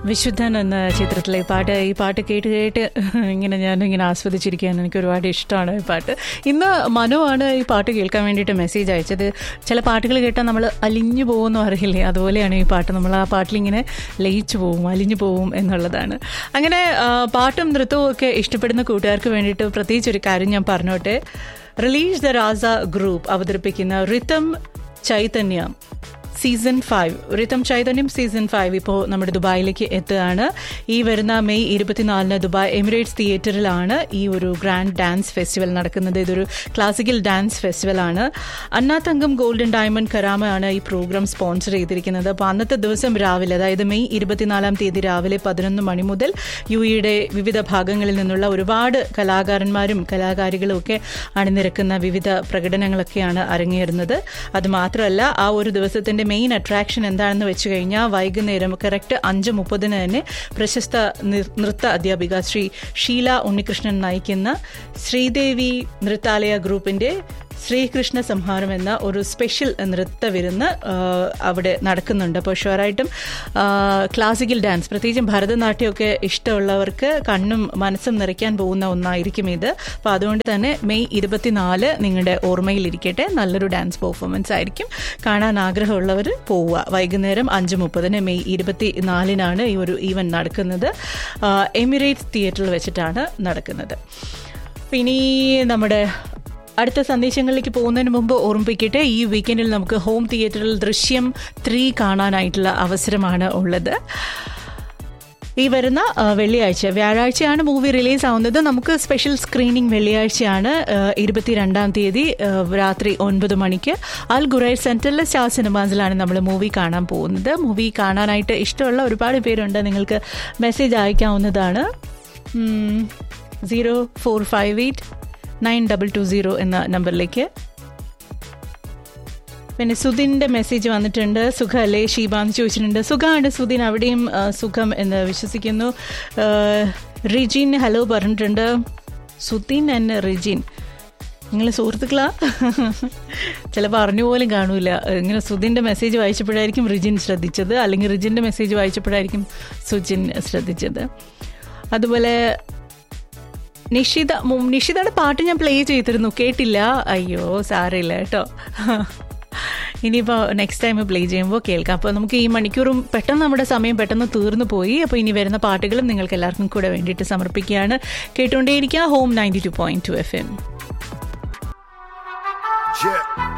വിശുദ്ധൻ എന്ന ചിത്രത്തിലെ പാട്ട് ഈ പാട്ട് കേട്ട് കേട്ട് ഇങ്ങനെ ഞാൻ ഇങ്ങനെ ആസ്വദിച്ചിരിക്കാൻ എനിക്ക് ഒരുപാട് ഇഷ്ടമാണ് ഈ പാട്ട് ഇന്ന് മനു ആണ് ഈ പാട്ട് കേൾക്കാൻ വേണ്ടിയിട്ട് മെസ്സേജ് അയച്ചത് ചില പാട്ടുകൾ കേട്ടാൽ നമ്മൾ അലിഞ്ഞു പോകുമെന്ന് അറിയില്ലേ അതുപോലെയാണ് ഈ പാട്ട് നമ്മൾ ആ പാട്ടിലിങ്ങനെ ലയിച്ചു പോവും അലിഞ്ഞു പോവും എന്നുള്ളതാണ് അങ്ങനെ ആ, പാട്ടും നൃത്തവും ഒക്കെ ഇഷ്ടപ്പെടുന്ന കൂട്ടുകാർക്ക് വേണ്ടിയിട്ട് പ്രത്യേകിച്ച് ഒരു കാര്യം ഞാൻ പറഞ്ഞോട്ടെ റിലീസ് ദ രാസ ഗ്രൂപ്പ് അവതരിപ്പിക്കുന്ന rhythm Chaithanyam season five rhythm Chaithanyam season five ഇപ്പോൾ നമ്മുടെ ദുബായിലേക്ക് എത്തുകയാണ് ഈ വരുന്ന മെയ് ഇരുപത്തിനാലിന് ദുബായ് എമിറേറ്റ്സ് തിയേറ്ററിലാണ് ഈ ഒരു ഗ്രാൻഡ് ഡാൻസ് ഫെസ്റ്റിവൽ നടക്കുന്നത് ഇതൊരു ക്ലാസിക്കൽ ഡാൻസ് ഫെസ്റ്റിവൽ ആണ് അന്നാതങ്കം ഗോൾഡൻ ഡയമണ്ട് കരാമയാണ് ഈ പ്രോഗ്രാം സ്പോൺസർ ചെയ്തിരിക്കുന്നത് അപ്പോൾ അന്നത്തെ ദിവസം രാവിലെ അതായത് മെയ് ഇരുപത്തിനാലാം തീയതി രാവിലെ പതിനൊന്ന് മണി മുതൽ യു ഇയുടെ വിവിധ ഭാഗങ്ങളിൽ നിന്നുള്ള ഒരുപാട് കലാകാരന്മാരും കലാകാരികളും ഒക്കെ അണിനിരക്കുന്ന വിവിധ പ്രകടനങ്ങളൊക്കെയാണ് അരങ്ങേറുന്നത് അത് മാത്രമല്ല ആ ഒരു ദിവസത്തിന്റെ മെയിൻ അട്രാക്ഷൻ എന്താണെന്ന് വെച്ച് കഴിഞ്ഞാൽ വൈകുന്നേരം കറക്റ്റ് അഞ്ച് മുപ്പതിന് തന്നെ പ്രശസ്ത നിർ- നൃത്ത അധ്യാപിക ശ്രീ ഷീല ഉണ്ണികൃഷ്ണൻ നയിക്കുന്ന ശ്രീദേവി നൃത്താലയ ഗ്രൂപ്പിന്റെ ശ്രീകൃഷ്ണ സംഹാരം എന്ന ഒരു സ്പെഷ്യൽ നൃത്ത വിരുന്ന് ആ, അവിടെ നടക്കുന്നുണ്ട് അപ്പോൾ ഷുവറായിട്ടും ക്ലാസിക്കൽ ഡാൻസ് പ്രത്യേകിച്ചും ഭരതനാട്യമൊക്കെ ഇഷ്ടമുള്ളവർക്ക് കണ്ണും മനസ്സും നിറയ്ക്കാൻ പോകുന്ന ഒന്നായിരിക്കും ഇത് അപ്പോൾ അതുകൊണ്ട് തന്നെ മെയ് ഇരുപത്തിനാല് നിങ്ങളുടെ ഓർമ്മയിലിരിക്കട്ടെ നല്ലൊരു ഡാൻസ് പെർഫോമൻസ് ആയിരിക്കും കാണാൻ ആഗ്രഹമുള്ളവർ പോവുക വൈകുന്നേരം അഞ്ച് മുപ്പതിന് മെയ് ഇരുപത്തി നാലിനാണ് ഈ ഒരു ഈവൻ നടക്കുന്നത് ആ, എമിറേറ്റ്സ് തിയേറ്ററിൽ വെച്ചിട്ടാണ് നടക്കുന്നത് അപ്പോൾ ഇനി നമ്മുടെ അടുത്ത സന്ദേശങ്ങളിലേക്ക് പോകുന്നതിന് മുമ്പ് ഓർമ്മിപ്പിക്കട്ടെ ഈ വീക്കെൻഡിൽ നമുക്ക് ഹോം തിയേറ്ററിൽ ദൃശ്യം ത്രീ കാണാനായിട്ടുള്ള അവസരമാണ് ഉള്ളത് ഈ വരുന്ന ആ, വെള്ളിയാഴ്ച വ്യാഴാഴ്ചയാണ് മൂവി റിലീസ് ആവുന്നത് നമുക്ക് സ്പെഷ്യൽ സ്ക്രീനിങ് വെള്ളിയാഴ്ചയാണ് ആ, ഇരുപത്തിരണ്ടാം തീയതി ആ, രാത്രി ഒൻപത് മണിക്ക് അൽ ഗുറൈർ സെൻട്രൽ സ്റ്റാർ സിനിമാസിലാണ് നമ്മൾ മൂവി കാണാൻ പോകുന്നത് മൂവി കാണാനായിട്ട് ഇഷ്ടമുള്ള ഒരുപാട് പേരുണ്ട് നിങ്ങൾക്ക് മെസ്സേജ് അയക്കാവുന്നതാണ് zero four five eight nine double two zero എന്ന നമ്പറിലേക്ക് പിന്നെ സുധിൻ്റെ മെസ്സേജ് വന്നിട്ടുണ്ട് സുഖമല്ലേ ഷീബാന്ന് ചോദിച്ചിട്ടുണ്ട് സുഖമാണ് സുധിൻ അവിടെയും ആ, സുഖം എന്ന് വിശ്വസിക്കുന്നു ആ, റിജിൻ ഹലോ പറഞ്ഞിട്ടുണ്ട് സുധിൻ ആൻഡ് റിജിൻ നിങ്ങൾ സുഹൃത്തുക്കളാ ചിലപ്പോൾ അറിഞ്ഞു പോലും കാണൂല ഇങ്ങനെ സുധിൻ്റെ മെസ്സേജ് വായിച്ചപ്പോഴായിരിക്കും റിജിൻ ശ്രദ്ധിച്ചത് അല്ലെങ്കിൽ റിജിൻ്റെ മെസ്സേജ് വായിച്ചപ്പോഴായിരിക്കും സുജിൻ ശ്രദ്ധിച്ചത് അതുപോലെ നിഷിത മും- നിഷിതയുടെ പാട്ട് ഞാൻ പ്ലേ ചെയ്തിരുന്നു കേട്ടില്ല അയ്യോ സാരമില്ല കേട്ടോ ഇനിയിപ്പോൾ നെക്സ്റ്റ് ടൈം പ്ലേ ചെയ്യുമ്പോൾ കേൾക്കാം അപ്പോൾ നമുക്ക് ഈ മണിക്കൂറും പെട്ടെന്ന് നമ്മുടെ സമയം പെട്ടെന്ന് തീർന്നു പോയി അപ്പോൾ ഇനി വരുന്ന പാട്ടുകളും നിങ്ങൾക്ക് എല്ലാവർക്കും കൂടെ വേണ്ടിയിട്ട് സമർപ്പിക്കുകയാണ് കേട്ടുകൊണ്ടേയിരിക്കുക home ninety two point two F M Yeah.